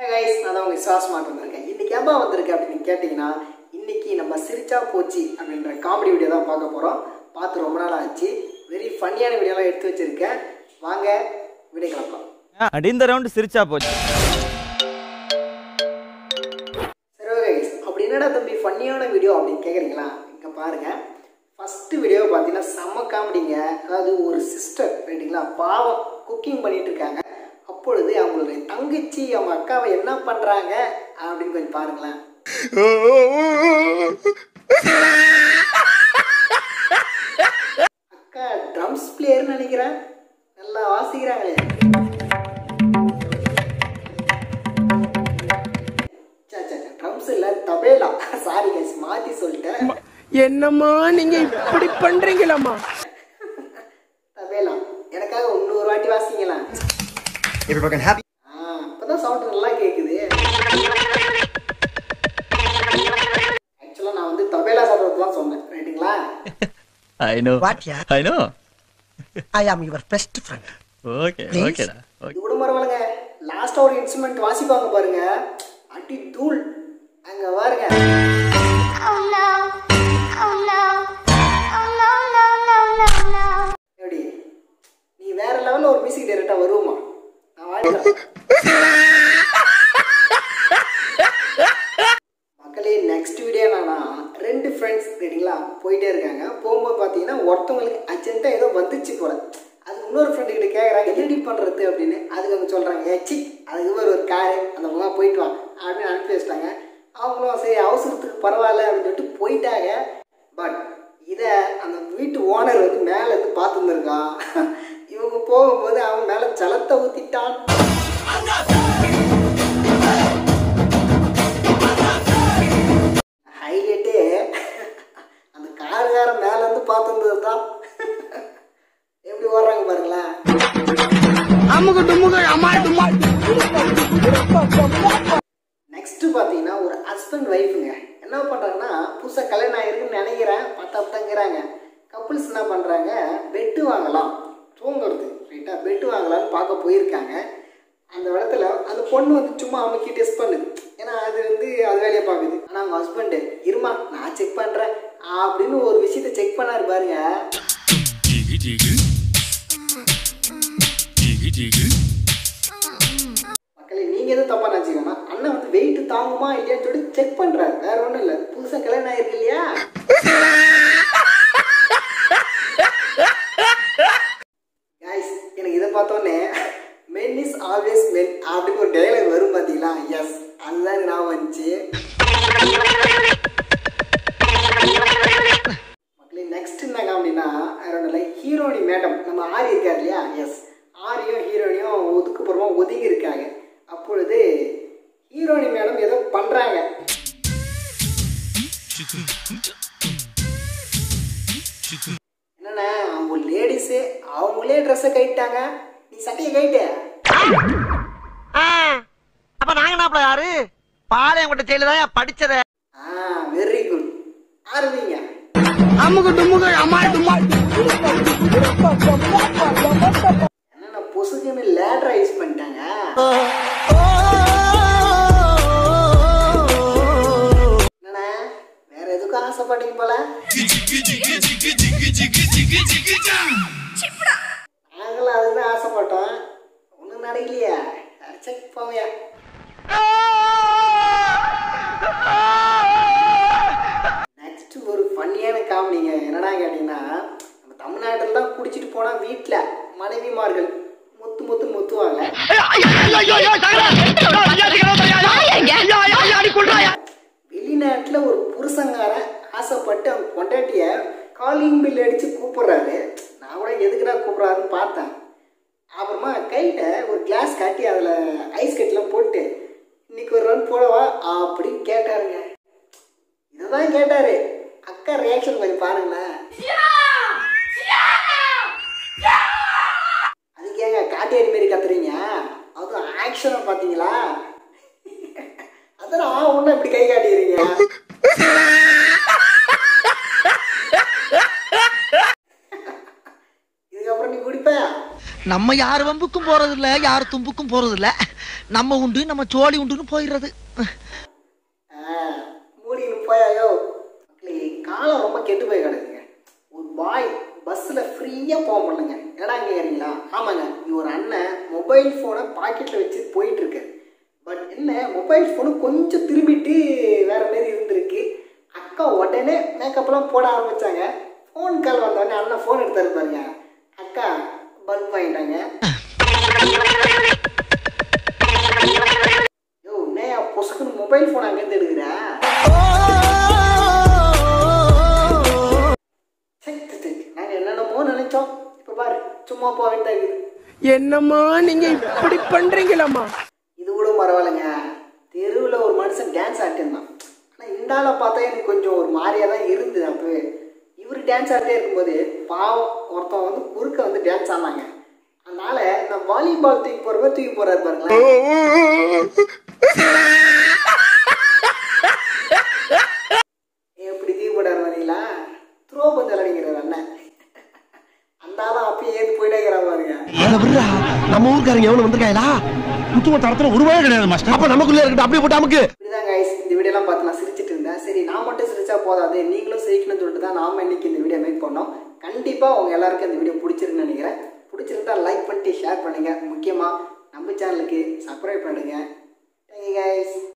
Guys நான் தான் உங்க விசுவாசமாக வந்திருக்கேன் இன்னைக்கு ஏன்பா வந்திருக்கு அப்படின்னு கேட்டிங்கன்னா இன்னைக்கு நம்ம சிரிச்சா போச்சு அப்படின்ற காமெடி வீடியோ தான் பார்க்க போகிறோம் பார்த்து ரொம்ப நாள் ஆச்சு வெரி ஃபன்னியான வீடியோலாம் எடுத்து வச்சிருக்கேன் வாங்க வீடியோ கிளப்பலாம் அடி இந்த ரவுண்டு சிரிச்சா போச்சு சரி கைஸ் அப்படி என்னடா தம்பி ஃபன்னியான வீடியோ அப்படின்னு கேட்குறீங்களா இங்கே பாருங்க ஃபஸ்ட்டு வீடியோ பார்த்தீங்கன்னா செம்ம காமெடிங்க அதாவது ஒரு சிஸ்டர் ரைட்டுங்களா பாவம் குக்கிங் பண்ணிட்டு இருக்காங்க அப்பொழுது அவங்களுடைய தங்கச்சி அவங்க அக்காவை என்ன பண்ணுறாங்க அப்படின்னு கொஞ்சம் பாருங்களேன் அக்கா ட்ரம்ஸ் பிளேயர்னு நினைக்கிறேன் நல்லா வாசிக்கிறாங்களே ட்ரம்ஸ் இல்ல தபேலா சாரி கைஸ் மாத்தி சொல்லிட்டேன் என்னம்மா நீங்க இப்படி பண்றீங்களம்மா தபேலா எனக்காக இன்னொரு வாட்டி வாசிங்களா ஆ இப்பதான் சவுண்ட் நல்லா கேக்குது ஆக்சுவலா நான் வந்து தபேலா சாப்பிட்றது தான் சொன்னேன் ரைட்டுங்களா I know What, yeah? I know I am your best friend okay Please. ஓகேடா ஓகே இது கூட பரவாயில்லைங்க லாஸ்டா ஒரு இன்ஸ்ட்ருமெண்ட் வாசிப்பாங்க பாருங்க அடி தூள் அங்க பாருங்க Oh no. Oh no. Oh no, no, no, no, no. எப்படி நீ வேற லெவல்ல ஒரு மியூசிக் டைரக்டா வருவோமா நான் வாழ்க்கிறேன் மக்களே நெக்ஸ்ட் வீடியோ என்னன்னா ரெண்டு ஃப்ரெண்ட்ஸ் சரிங்களா போயிட்டே இருக்காங்க போகும்போது பார்த்தீங்கன்னா ஒருத்தவங்களுக்கு அர்ஜென்ட்டாக ஏதோ வந்துச்சு போல அது இன்னொரு ஃப்ரெண்டு கிட்ட கேட்குறாங்க என்னடி பண்ணுறது அப்படின்னு அதுக்கு அவங்க சொல்கிறாங்க ஏச்சி அதுக்கு ஒரு ஒரு காரு அந்த பக்கம் போயிட்டு வா அப்படின்னு அனுப்பி வச்சிட்டாங்க அவங்களும் சரி அவசரத்துக்கு பரவாயில்ல அப்படின்னு சொல்லிட்டு போயிட்டாங்க பட் இதை அந்த வீட்டு ஓனர் வந்து மேலே இருந்து பார்த்துருந்துருக்கான் இவங்க போகும்போது அவன் மேலே ஜலத்தை ஊற்றிட்டான் ஹைலைட்டே அந்த காருக்காரன் மேல இருந்து பார்த்துருந்தது தான் எப்படி ஓடுறாங்க பாருங்களேன் அமுக டுமுக அம்மா டுமா நெக்ஸ்ட் பார்த்தீங்கன்னா ஒரு ஹஸ்பண்ட் ஒய்ஃபுங்க என்ன பண்ணுறாங்கன்னா புதுசாக கல்யாணம் ஆயிருக்குன்னு நினைக்கிறேன் பார்த்தா தங்குறாங்க கப்புள்ஸ் என்ன பண்ணுறாங்க பெட்டு வாங்கலாம் தூங்குறது ரைட்டா பெட்டு வாங்கலாம்னு பார்க்க போயிருக்காங்க அந்த இடத்துல அந்த பொண்ணு வந்து சும்மா அமுக்கி டெஸ்ட் பண்ணுது ஏன்னா அது வந்து அது வேலையை பார்க்குது ஆனால் அவங்க ஹஸ்பண்டு இருமா நான் செக் பண்ணுறேன் அப்படின்னு ஒரு விஷயத்த செக் பண்ணாரு பாருங்க மக்களே நீங்க எதுவும் தப்பா நினைச்சுக்கணும் அண்ணன் வந்து வெயிட் தாங்குமா இல்லையான்னு சொல்லி செக் பண்றாரு வேற ஒண்ணும் இல்ல புதுசா கல்யாணம் ஆயிருக்கு இல்லையா guys எனக்கு இதை பார்த்தோன்னே மென் இஸ் ஆல்வேஸ் மென் அப்படின்னு ஒரு டைலாக் வரும் பாத்தீங்களா எஸ் அதுதான் எனக்கு ஞாபகம் வந்துச்சு மக்களே நெக்ஸ்ட் என்ன காமெடினா லைக் ஹீரோனி மேடம் நம்ம ஆரி இருக்கார் இல்லையா எஸ் ஆரியும் ஹீரோனியும் ஒதுக்குப்புறமா ஒதுங்கி இருக்காங்க அப்பொழுது ஹீரோனி மேடம் ஏதோ பண்றாங்க என்னண்ணே அவங்க லேடிஸு அவங்களே ட்ரெஸ்ஸை கைட்டாங்க நீ சட்டையை கைட்டு அப்ப நாங்க என்ன யாரு பாளையங்கோட்டை ஜெயில தான் படிச்சத ஆ வெரி குட் ஆரம்பிங்க அமுக டுமுக அம்மா டுமா என்னண்ணா பொசுக்குன்னு லேடரா யூஸ் பண்ணிட்டாங்க என்னண்ணே வேற எதுக்கும் ஆசைப்பட்டீங்க போல நாங்களும் அதுதான் ஆசைப்பட்டோம் ஒன்றும் நடக்கலையா செக் போவையா நெக்ஸ்ட் ஒரு ஃபன்னியான காமெடிங்க என்னடா கேட்டீங்கன்னா நம்ம தமிழ்நாட்டில் தான் குடிச்சிட்டு போனால் வீட்டில் மனைவிமார்கள் முத்து முத்து முத்துவாங்க வெளிநாட்டில் ஒரு புருஷங்காரன் ஆசைப்பட்டு அவன் பொண்டாட்டிய காலிங் பில் அடித்து கூப்பிடுறாரு நான் கூட எதுக்குடா கூப்பிட்றாருன்னு பார்த்தேன் அப்புறமா கைட்ட ஒரு கிளாஸ் காட்டி அதில் ஐஸ் கட்டிலாம் போட்டு இன்னைக்கு ஒரு ரன் போடவா அப்படின்னு கேட்டாருங்க இதுதான் கேட்டாரு அக்கா ரியாக்ஷன் கொஞ்சம் பாருங்களேன் அதுக்கு ஏங்க காட்டியாடி மாரி கத்துறீங்க அதுவும் ஆக்ஷனை பார்த்தீங்களா அதான் ஆ ஒன்றும் இப்படி கை காட்டிக்கிறீங்க இதுக்கப்புறம் நீ குடிப்ப நம்ம யார் வம்புக்கும் போறது இல்ல யார் தும்புக்கும் போறது இல்ல நம்ம உண்டு நம்ம சோழி உண்டுன்னு போயிடுறது மூடின்னு போயாயோ மக்களே காலம் ரொம்ப கெட்டு போய் கிடக்குங்க ஒரு பாய் பஸ்ஸில் ஃப்ரீயாக போக முடியலங்க என்னடா கேட்குறீங்களா ஆமாங்க இது ஒரு அண்ணன் மொபைல் ஃபோனை பாக்கெட்டில் வச்சு போயிட்டுருக்கு பட் என்ன மொபைல் ஃபோனு கொஞ்சம் திரும்பிட்டு வேற மாரி இருந்திருக்கு அக்கா உடனே மேக்கப்லாம் போட ஆரம்பிச்சாங்க ஃபோன் கால் வந்தோடனே அண்ணன் ஃபோன் எடுத்தாரு பாருங்க அக்கா பல்ப் வாங்கிட்டாங்க யோ என்னையா பொசுக்குன்னு மொபைல் ஃபோன் அங்கேருந்து எடுக்கிற சரி, சரி, சரி. நாங்க என்னென்னமோ நினைச்சோம் இப்ப பாரு சும்மா போக வேண்டியதா இருக்குது என்னம்மா நீங்க இப்படி பண்றீங்களம்மா இது கூட பரவாயில்லைங்க தெருவில் ஒரு மனுஷன் டான்ஸ் ஆட்டிருந்தான் ஆனால் இந்த ஆளை பார்த்தா எனக்கு கொஞ்சம் ஒரு மாதிரியாக தான் இருந்தது அப்போவே இவர் டான்ஸ் ஆடிட்டே இருக்கும்போது பாவம் ஒருத்தன் வந்து குறுக்க வந்து டான்ஸ் ஆடினாங்க அதனால இந்த வாலிபால் தூக்கி போகிறப்ப தூக்கி போறாரு பாருங்களேன் எப்படி தூக்கி போடாரு வரீங்களா த்ரோ பந்து விளையாடிங்கிறார் அண்ணன் அந்த ஆளும் அப்பயே ஏந்து போயிட்டே இருக்கிறான் பாருங்க அதை விடுறா நம்ம ஊருக்காரங்க எவனு வந்திருக்காங்களா முத்துவ தரத்துல உருவாக கிடையாது மாஸ்டர் அப்ப நமக்குள்ள இருக்கட்டும் அப்படியே போட்டு நமக்கு இப்படிதான் guys இந்த வீடியோலாம் பார்த்து நான் சிரிச்சிட்டு இருந்தேன் சரி நான் மட்டும் சிரிச்சா போதாது நீங்களும் சிரிக்கணும்னு சொல்லிட்டு தான் நாம இன்னைக்கு இந்த வீடியோ மேக் பண்ணோம் கண்டிப்பா உங்க எல்லாருக்கும் இந்த வீடியோ பிடிச்சிருக்குன்னு நினைக்கிறேன் பிடிச்சிருந்தா லைக் பண்ணிட்டு ஷேர் பண்ணுங்க முக்கியமா நம்ம சேனலுக்கு சப்ஸ்கிரைப் பண்ணுங்க தேங்க்யூ guys